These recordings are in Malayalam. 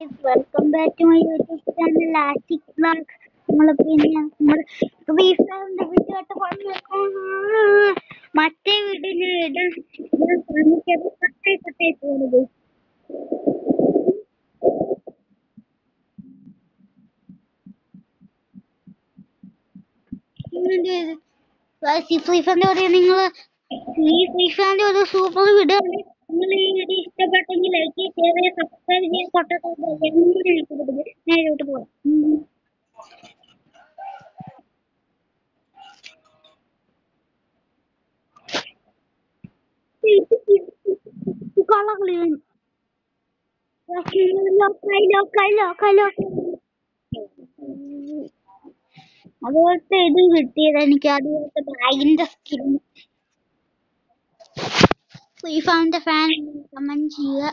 Welcome back to my YouTube channel ലാസ്റ്റിക് ബ്ലോഗ് നമ്മൾ പിന്നെ നമ്മൾ റീഫാറിന്റെ വീഡിയോ ആയിട്ട് വന്നേക്കും മറ്റേ വീഡിയോ ഇടാൻ ഇടാൻ ശ്രമിച്ചത് കട്ടായി കട്ടായി പോകുന്നത് ഫ്രീ ഫയറിന്റെ ഒരു നിങ്ങൾ ഈ ഫ്രീ ഫയറിന്റെ ഒരു സൂപ്പർ വീഡിയോ ആണ് നിങ്ങൾ ഈ വീഡിയോ ഇഷ്ടപ്പെട്ടെങ്കിൽ ലൈക്ക് ചെയ്യുക ഷെയർ ചെയ്യുക സബ്സ്ക്രൈബ് ചെയ്യുക തൊട്ടടുത്ത് നേരോട്ട് പോകാം ഉം. കളകളിയാണ് അതുപോലത്തെ ഇത് കിട്ടിയത് എനിക്ക് അതുപോലത്തെ ബാഗിന്റെ സ്കിൻ ഫ്രീ ഫയറിന്റെ ഫാൻ കമന്റ് ചെയ്യുക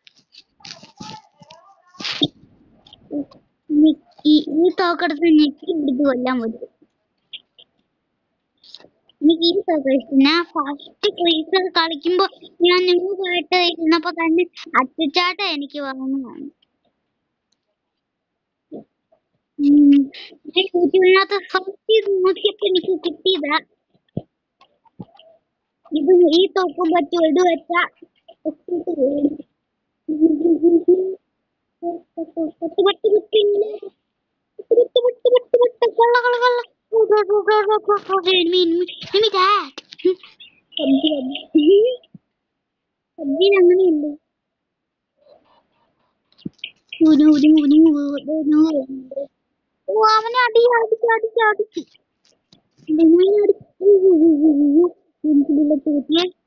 ഇനി ഈ ഈ തോക്കെടുത്ത് ഞെക്കി പിടിച്ച് കൊല്ലാൻ പറ്റും എനിക്ക് ഈ തോക്ക ഇഷ്ടം ഞാൻ ഫസ്റ്റ് ഫ്രീസർ കളിക്കുമ്പോ ഞാൻ ന്യൂബായിട്ട് ഇരുന്നപ്പോ തന്നെ അച്ചുചാട്ട എനിക്ക് വന്നതാണ് ഉം. ഞാൻ യൂട്യൂബിനകത്ത് സെർച്ച് ചെയ്ത് നോക്കിയപ്പോ എനിക്ക് കിട്ടിയതാ ഇത് ഈ തോക്കും പറ്റി എടു വെച്ച പത്ത് പത്ത് പത്ത് ഇങ്ങനെ പത്ത് പത്ത് പത്ത് പത്ത് കൊള്ള കൊള്ള കൊള്ള എനിമി ദാറ്റ് പബ്ജി പബ്ജി പബ്ജിയിൽ അങ്ങനെയുണ്ട് ഊരു ഊരു ഊരു ഊരു ഊരു. ഓ അവനെ അടി അടിച്ച് അടിച്ച് അടിച്ച് എനിക്ക് ബുള്ളറ്റ് കിട്ടിയേ